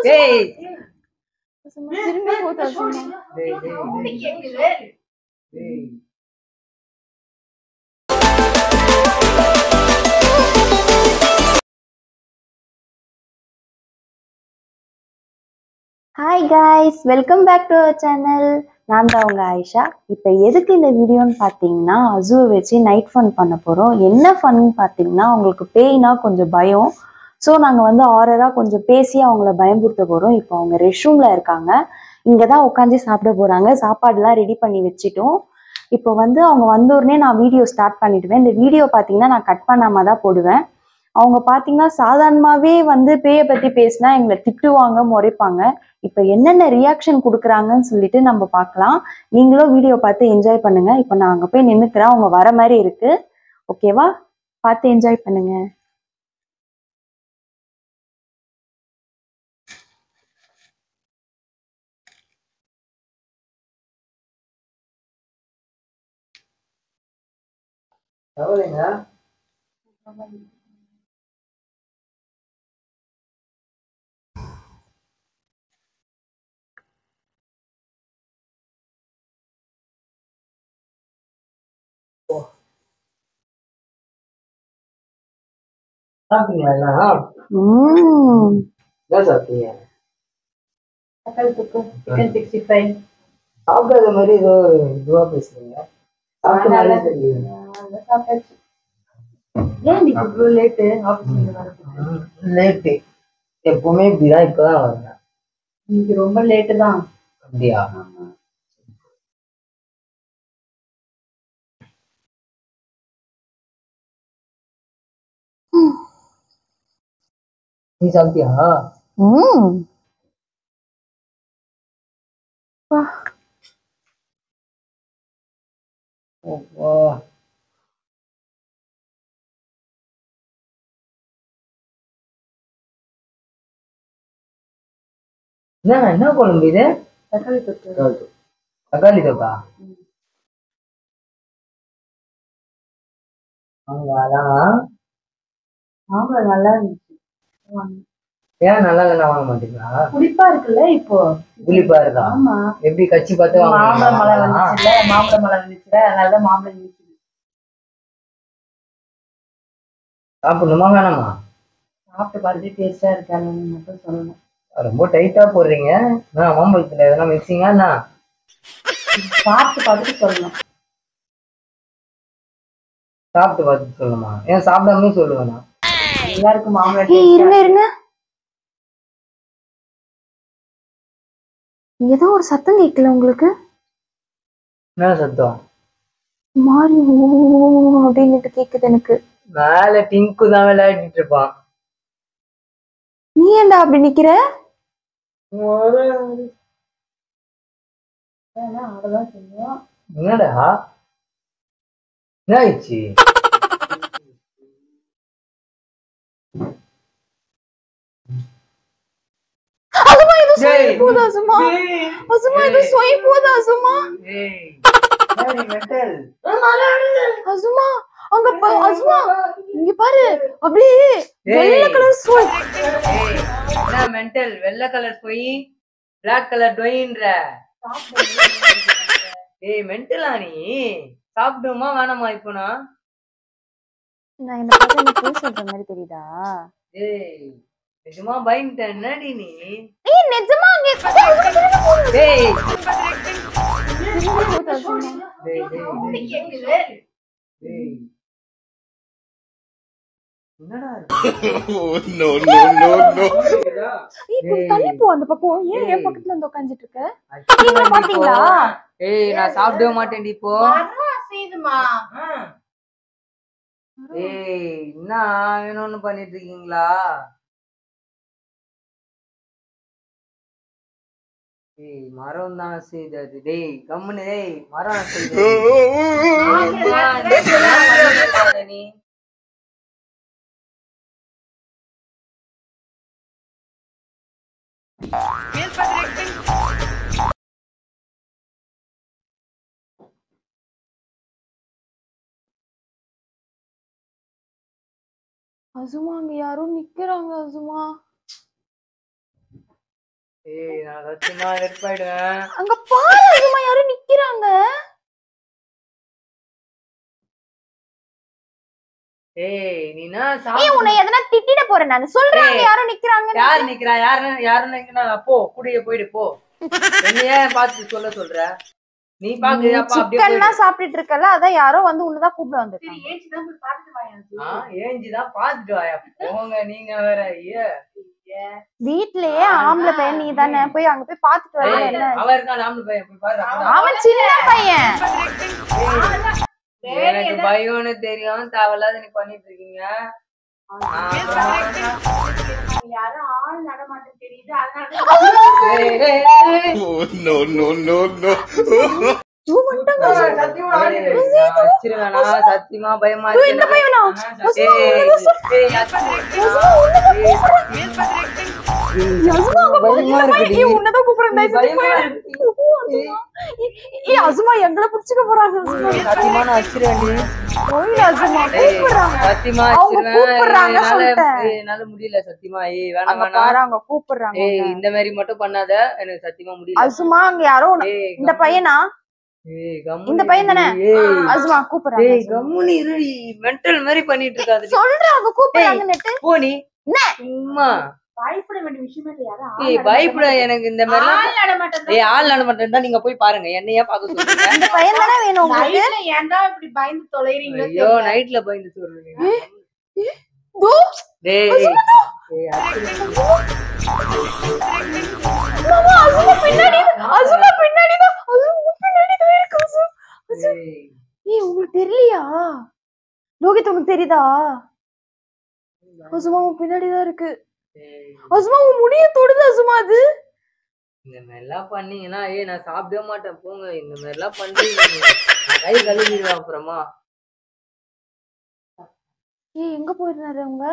டேய் சும்மா திரும்பி போதா சும்மா டேய் டேய் டேய் டேய் hi guys welcome back to our channel நான் தான் உங்கள் ஆயிஷா இப்போ எதுக்கு இந்த வீடியோன்னு பார்த்தீங்கன்னா அசுவை வச்சு நைட் ஃபன் பண்ண போகிறோம் என்ன ஃபன் பார்த்தீங்கன்னா அவங்களுக்கு பேய்னா கொஞ்சம் பயம் ஸோ நாங்கள் வந்து ஆரராக கொஞ்சம் பேசி அவங்கள பயம்படுத்த போகிறோம் இப்போ அவங்க ரெஸ்ட் ரூமில் இருக்காங்க இங்கே தான் உட்காந்து சாப்பிட போகிறாங்க சாப்பாடுலாம் ரெடி பண்ணி வச்சிட்டோம் இப்போ வந்து அவங்க வந்த உடனே நான் வீடியோ ஸ்டார்ட் பண்ணிடுவேன் இந்த வீடியோ பார்த்தீங்கன்னா நான் கட் பண்ணாமல் தான் போடுவேன் அவங்க பார்த்தீங்கன்னா சாதாரணமாகவே வந்து பேயை பற்றி பேசினா எங்களை திட்டுவாங்க முறைப்பாங்க இப்போ என்னென்ன ரியாக்ஷன் கொடுக்குறாங்கன்னு சொல்லிட்டு நம்ம பார்க்கலாம் நீங்களும் வீடியோ பார்த்து என்ஜாய் பண்ணுங்க இப்போ நான் அங்கே போய் நின்றுக்கிறேன் அவங்க வர மாதிரி இருக்கு ஓகேவா பார்த்து என்ஜாய் பண்ணுங்க கவலைங்க சாப்பிட்டீங்களா எல்லாம் ம் என்ன சாப்பிட்டீங்க தக்காளி தொக்கு சிக்கன் சிக்ஸ்டி ஃபைவ் சாப்பிடாத மாதிரி ஏதோ இதுவா பேசுறீங்க சாப்பிட்ட மாதிரி தெரியுங்க சாப்பிட்டாச்சு ஏன் நீ இவ்வளோ லேட்டு ஆஃபீஸ்ல வரது லேட்டு எப்பவுமே இப்படிதான் இப்பதான் வரேன் இன்னைக்கு ரொம்ப லேட்டு தான் அப்படியா நீ சாப்பிட்டியா ம் ஓ என்ன என்ன குழம்பு இது தக்காளி தொக்கு தக்காளி தொக்கா அவங்க அதான் மாம்பழம் நல்லா இருந்துச்சு ஏன் நல்லா இல்லைன்னா வாங்க மாட்டீங்களா புளிப்பா இருக்குல்ல இப்போ புளிப்பா இருக்கா ஆமா எப்படி கச்சி பார்த்து மாம்பழ மழை வாங்க வந்துச்சுல்ல மாம்பழ மழை வந்துச்சுல அதனாலதான் மாம்பழம் இருந்துச்சு சாப்பிடணுமா வேணாமா சாப்பிட்டு பார்த்துட்டு டேஸ்டா இருக்கான்னு மட்டும் சொல்லணும் ரொம்ப டைட்டா போடுறீங்க நான் மாம்பழத்துல எதனா மிக்சிங்கா என்ன சாப்பிட்டு பார்த்துட்டு சொல்லணும் சாப்பிட்டு பார்த்து சொல்லணுமா ஏன் சாப்பிடாம சொல்லுவேண்ணா எல்லாருக்கும் மாம்பழம் ஏய் taste இருங்க இருங்க ஏதோ ஒரு சத்தம் கேட்கல உங்களுக்கு என்ன சத்தம் மாறி ஓ அப்படின்னுட்டு கேக்குது எனக்கு மேல டிங்கு தான் விளையாடிட்டு இருப்பான் நீ ஏன்டா அப்படி நிக்கிற ஆனா அவ்வளவுதான் செய்யும் என்னடா என்ன ஆயிடுச்சு அசுமா இது டேய். சொய் போதா அசுமா அசுமா இது சொய் போதா அசுமா ஏய், என்னடி mental? அசுமா அங்க பா- அசுமா இங்க பாரு அப்படியே வெள்ளை டேய். கலர் சொய் ஏய், என்ன மென்டல் வெள்ளை கலர் போய் பிளாக் கலர் டொயின்ற ஏய் மென்டலா நீ சாப்பிடுமா வேணாமா இப்போ நான் நான் என்ன பார்த்தா நீ பேச சொல்ற மாதிரி தெரியுதா ஏய் நிஜமா பயந்துட்டேன் என்னடி நீ ஏய் நிஜமா அங்க டேய் திரும்பி போதா அசுமா டேய் டேய் டேய். டேய் என்னடா இது? no, no, no, no. ஏய் கொஞ்சம் தள்ளி போ அந்த பக்கம் ஏன் என் பக்கத்துல வந்து உட்கார்ந்துட்டு இருக்க அடிச்சுக்க நீங்க பாத்தீங்களா? இப்போ. ஏய் நான் சாப்பிடவே மாட்டேன்டி இப்போ செய்துமா ஏய் என்ன வேணும்னு பண்ணிட்டு இருக்கீங்களா ஏய் மரம் தான் செய்தது டேய் கம்முனு டேய் மரம் செய்தது நீ அசுமா அங்க யாரோ நிக்கிறாங்க அசுமா ஏய் நான் சத்தியமா வெறுப்பாயிடுவேன் அங்க பாரு அசுமா யாரும் நிக்கிறாங்க ஏய் நீ என்ன ஏய் சாப்பிடு உன்னை எதனா திட்டிட போறேன் நான் சொல்றேன் அங்க ஏய். யாரும் நிக்கிறாங்க யார் நிக்கிறா யாரு யாரு நிக்கிறா போ குடிய போயிடு போ என்னைய பார்த்து சொல்ல சொல்ற நீ பாக்கு அப்பா அப்படியே சிக்கன் போயிடு. தான் சாப்பிட்டுட்டு இருக்கல அதான் யாரோ வந்து உன்னதான் கூப்பிட சரி வந்திருக்காங்க ஏஞ்சி தான் போய் பார்த்துட்டு வாங்க ஆ, ஏஞ்சிதான் பாத்துட்டு வாயா போங்க நீங்க வேற ஐயா வீட்லயே ஆம்பளை பையன் நீ தானே போய் அங்க போய் பாத்துட்டு வர ஏய், என்ன அவன் இருக்கான் ஆம்பளை பையன் போய் பாரு அப்பதான். அவன் சின்ன பையன் எனக்கு பயம்னு தெரியும் தேவையில்லாத நீ பண்ணிட்டு இருக்கீங்க யாரும் ஆள் நடமாட்டம் தெரியுது அதனால ஏய், ஏய், ஏய். Oh, no, no, no, no. ஏய், நான் வச்சிருவேனா? சத்தியமா பயமா இருக்கு இந்த பையனா? ஏய், ஏய், அசுமா அங்க பாரு, பயமா இந்த பையன் இருக்குடி. ஏய், உன்னதான் கூப்பிடுறேன் தயவு செஞ்சு பயமா போயிடு. இருக்குடி. அசுமா. ஏய் அசுமா எங்களை புடிச்சுக்க போறாங்க அசுமா சத்தியமா நான் வச்சிருவேன்டி. போயிடு அசுமா ஏய், கூப்பிடுறாங்க சத்தியமா அவங்க வச்சிருவேன். கூப்பிடுறாங்க என்னால- சொல்லிட்டேன். ஏய், என்னால முடியல சத்தியமா ஏய் வேணாம் அங்க வேணாம் பாரு அவங்க கூப்பிடுறாங்க ஏய் இந்த மாதிரி மட்டும் பண்ணாத எனக்கு சத்தியமா முடியல அசுமா அங்க யாரோ ஒண்ணு- ஏய் இந்த பையனா ஏய் கம்முனு இந்த பையன் தானே? ஏய் அசுமா கூப்பிடுறாங்க ஏய் அசுமா. கம்முனு இருடி மென்டல் மாதிரி பண்ணிட்டு இருக்காது சொல்றேன் அவங்க கூப்பிடுறாங்கன்னுட்டு போ நீ சும்மா பயப்பட வேண்டிய விஷயமே இல்லை யாரும் ஆள் ஏய் பயப்பட நடமாட்டம் எனக்கு இந்த மாதிரிலாம் ஆள் நடமாட்டம் தான். ஏய் ஆள் நட மாட்டேன் தான் நீங்க போய் பாருங்க என்னையா பாக்க சொல்றீங்க இந்த பையன் தானே வேணும் உங்களுக்கு நைட்ல ஏன்டா இப்படி பயந்து தொலைறீங்களோ ஐயோ தெரியல. நைட்ல பயந்து சொல்றீங்க தோ, டேய் ஏய் மாமா, அசுமா பின்னாடி அசுமா பின்னாடி தான் அசுமா பின்னாடி தான் இருக்கு அசு. ஏய் ஏய் உங்களுக்கு தெரியலையா லோகித் உனக்கு தெரியுதா அசுமா உன் பின்னாடி தான் இருக்கு ஏய் அசுமா உன் முடிய தொடுது அசுமா அது இந்த மாதிரிலாம் பண்ணீங்கன்னா ஏய் நான் சாப்பிடவே மாட்டேன் போங்க இந்த மாதிரிலாம் பண்றீங்க நான் கை கழுவிடுவேன் அப்புறமா ஏய் எங்க போயிருந்தாரு அவங்க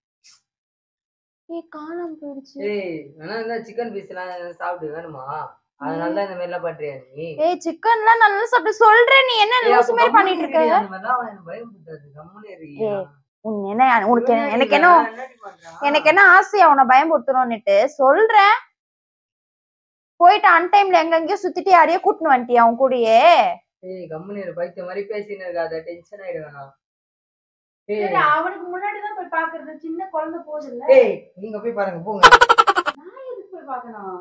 ஏய் காணாம போயிடுச்சு ஏய் வேணா இந்த சிக்கன் பீஸ் எல்லாம் சாப்பிடு வேணுமா அதனால தான் இந்த மாதிரி எல்லாம் பண்றியா நீ ஏய் சிக்கன்லாம் நல்லா சாப்பிட்டு சொல்றேன் நீ என்ன ஏய், லூசு அப்ப மாதிரி கம்முனு பண்ணிட்டு இருக்க இருடி, அந்த மாதிரிலாம் எனக்கு பயமுறுத்தாது. கம்முனு இரு. ஏய், உன் என்ன உனக்கு என்ன- இவன் எனக்கு என்ன என்னடி பண்றான்? எனக்கு என்ன ஆசையா உன்னை பயமுறுத்தணும்னுட்டு சொல்றேன் போயிட்டு அன்டைம்ல எங்கெங்கயோ சுத்திட்டு யாரையோ கூட்டின்னு வந்துட்டியா உன் கூடயே ஏய் கம்முனு இரு, பைத்தியம் மாதிரி பேசின்னு இருக்காத டென்ஷன் ஆயிடு வேணாம் ஏய் சரி, அவனுக்கு முன்னாடி தான் போய் பாக்குறது சின்ன குழந்தை போகுது இல்ல ஏய் நீங்க போய் பாருங்க போங்க நான் எதுக்கு போய் பாக்கணும்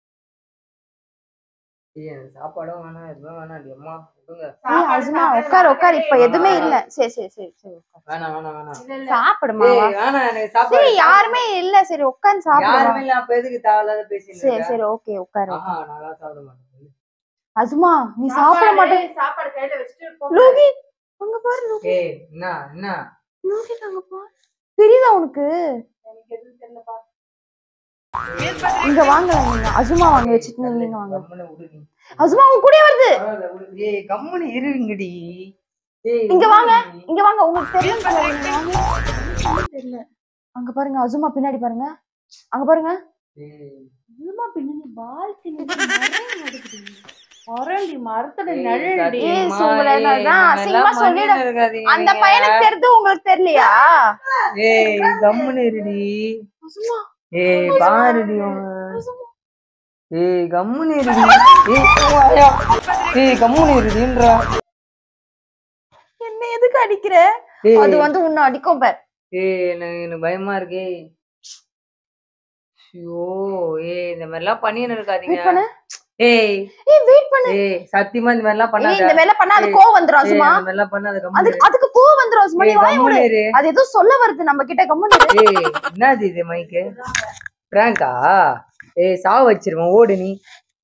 ஏய் எனக்கு சாப்பாடும் வேணாம் எதுவுமே வேணாம் டி அம்மா விடுங்க ஏய், அசுமா உட்காரு உட்காரு இப்ப எதுவுமே இல்ல சரி சரி சரி சரி உட்காரு. வேணாம் வேணாம் வேணாம் இல்ல இல்ல சாப்பிடுமா ஏய் வேணாம் எனக்கு சரி சாப்பாடு யாருமே இல்ல சரி உட்காந்து சாப்பிடுமா யாருமே இல்ல அப்ப எதுக்கு தேவையில்லாத பேசின்னு சரி இருக்க? சரி ஓகே உட்காரு ஆஹா நான்லாம் சாப்பிட மாட்டேன் அசுமா நீ சாப்பிட மாட்டே சாப்பாடு சாப்பாடு கையில வச்சுட்டு போ. லோகித் அங்க பாரு லோகித் ஏய் என்ன என்ன லோகித் அங்க பாரு தெரியுதா உனக்கு எனக்கு எதுவும் தெரியலப்பா இங்க வாங்கல நீங்க அசுமா வாங்க வச்சுட்டு நீங்க வாங்க கம்முனு விடு நீ. அசுமா உன் கூட வருது பரவாயில்ல, விடு. ஏய் கம்முனு இருங்கடி ஏய் இங்க வாங்க. விடுடி. இங்க வாங்க உங்களுக்கு தெரியும் போல, இங்க வாங்க தெரியல அங்க பாருங்க அசுமா பின்னாடி பாருங்க அங்க பாருங்க ஏய் இன்னுமா பின்னாடி பால்கனி மரண்டி மரத்தோட ஏய், நிழல்டி ஏய், சத்தியமா, சும்பல, ஏய், நான் இந்த மாதிரிலாம் அசிங்கமா சொல்லிட- பண்ணின்னு இருக்காதீங்க அந்த நீங்க. பையனுக்கு தெரிஞ்சு உங்களுக்கு தெரியலையா ஏய் கம்முனு இருடி அசுமா ஏய் பாருடி அவன். ஏய் கம்முனு இருடி ஏய் வாயா. ஏய் கம்முனு இருடின்றா என்ன எதுக்கு அடிக்கிற ஏய் அது வந்து உன்னை அடிக்கும் பார் ஏய் எனக்கு எனக்கு பயமா இருக்கே ஐயோ ஏய் இந்த மாதிரிலாம் பண்ணின்னு இருக்காதீங்க வெயிட் பண்ணு ஏய் ஏய் வெயிட் பண்ணு ஏய் சத்தியமா இந்த மாதிரிலாம் ஏய் பண்ணாத இந்த வேலை பண்ணா அது ஏய், கோவம் வந்துரும் ஏய், அசுமா இந்த மாதிரிலாம் பண்ணாத கம்முனு அதுக்கு அதுக்கு கோவம் வந்துரும் அசுமா நீ ஏய் வாய மூடு கம்முனு இரு அது ஏதோ சொல்ல வருது நம்ம கிட்ட கம்முனு இரு. ஏய் என்னது இது மைக்கு பிராங்கா ஏய் சாவ வச்சிருவேன் ஓடு நீ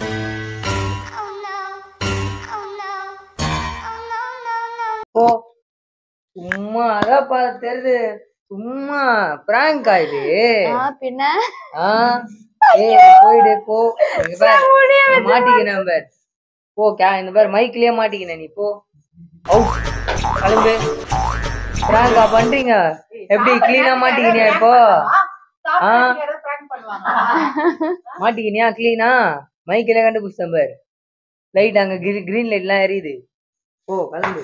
போ சும்மா அதான் பா தெரியுது சும்மா பிராங்கா இது ஆ, பின்ன ஆ ஏய் போயிடு போ இங்க பார் நான் மாட்டிக்கினேன் பார் போ கே இந்த பார் மைக்லயே மாட்டிக்கினேன் நீ போ அவுட் கிளம்பு பிராங்கா பண்றீங்க எப்படி கிளீனா மாட்டிக்கினியா இப்போ சாப்பாடு யாராவது prank பண்ணுவாங்க மாட்டிக்கினியா கிளீனா மைக்கில கண்டுபிடிச்சேன் பார் லைட் அங்க கிரீன் லைட் எல்லாம் எரியுது ஓ கிளம்பு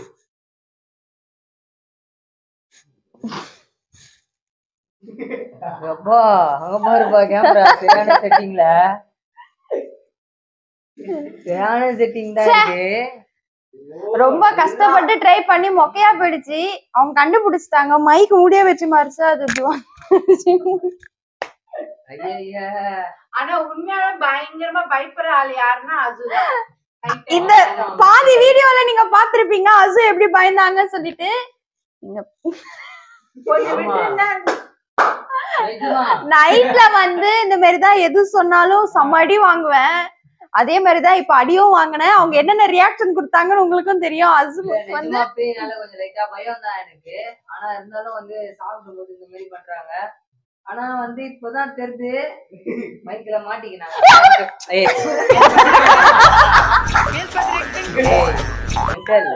அப்பா அங்க பாருப்பா கேமரா சரியான செட்டிங்ல சரியான செட்டிங் தான் இருக்கு ரொம்ப கஷ்டப்பட்டு ட்ரை பண்ணி மொக்கையா போயிடுச்சு அவங்க கண்டுபிடிச்சிட்டாங்க மைக் முடிய வச்சு மறைச்சு அது இப்படி வந்துச்சு. ஐயா ஆனா உண்மையாவே பயங்கரமா பயப்படுற ஆள் யாருன்னா அதுதான் இந்த பாதி வீடியோல நீங்க பாத்திருப்பீங்க அசு எப்படி பயந்தாங்கன்னு சொல்லிட்டு நீங்க கொஞ்சம் ஆமா. விட்டுருந்தா நிஜமா. நைட்ல வந்து இந்த மாதிரி தான் எது சொன்னாலும் செம்ம அடி வாங்குவேன் அதே மாதிரிதான் இப்ப அடியும் வாங்கினேன் அவங்க என்னென்ன ரியாக்ஷன் கொடுத்தாங்கன்னு உங்களுக்கும் தெரியும் அசு இல்ல, வந்து நிஜமா பேய்னால கொஞ்சம் லைட்டா பயம் தான் எனக்கு ஆனா இருந்தாலும் வந்து சாப்பிடும்போது இந்த மாதிரி பண்றாங்க ஆனா வந்து இப்பதான் தெரியுது மைக்ல மாட்டிக்கினாங்க ஏய். ஏய், uncle.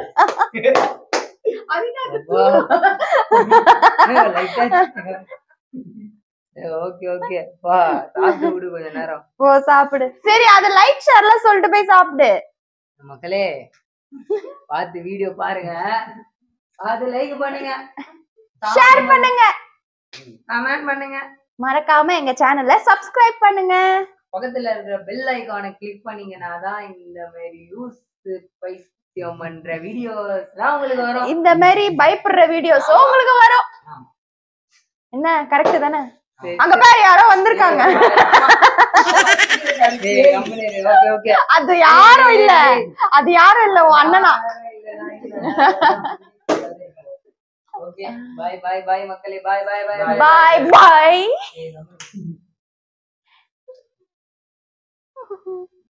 அப்பா. என்ன light ஆ ஏய், ஓகே ஓகே வா சாப்பிட்டு விடு கொஞ்ச நேரம் ஓ சாப்பிடு சரி அது லைக் ஷேர்ல சொல்லிட்டு போய் சாப்பிடு மக்களே பார்த்து வீடியோ பாருங்க பார்த்து லைக் பண்ணுங்க ஷேர் பண்ணுங்க கமெண்ட் பண்ணுங்க மறக்காம எங்க சேனலை சப்ஸ்கிரைப் பண்ணுங்க பக்கத்துல இருக்கிற பெல் ஐகானை கிளிக் பண்ணீங்கன்னா தான் இந்த மாதிரி யூஸ் பைத்தியம் பண்ற வீடியோஸ்லாம் உங்களுக்கு வரும் இந்த மாதிரி பயப்படுற வீடியோஸ் உங்களுக்கு வரும் ஆமா. என்ன கரெக்ட் தானே சரி, அங்க பாரு யாரோ வந்திருக்காங்க சரி, கம்முனு இரு. ஓகே ஓகே அது யாரும் இல்ல அது யாரும் இல்ல உன் அண்ணனா ஓகே பாய் பாய் பாய் மக்களே பாய் பாய் பாய் பாய் பாய் பாய்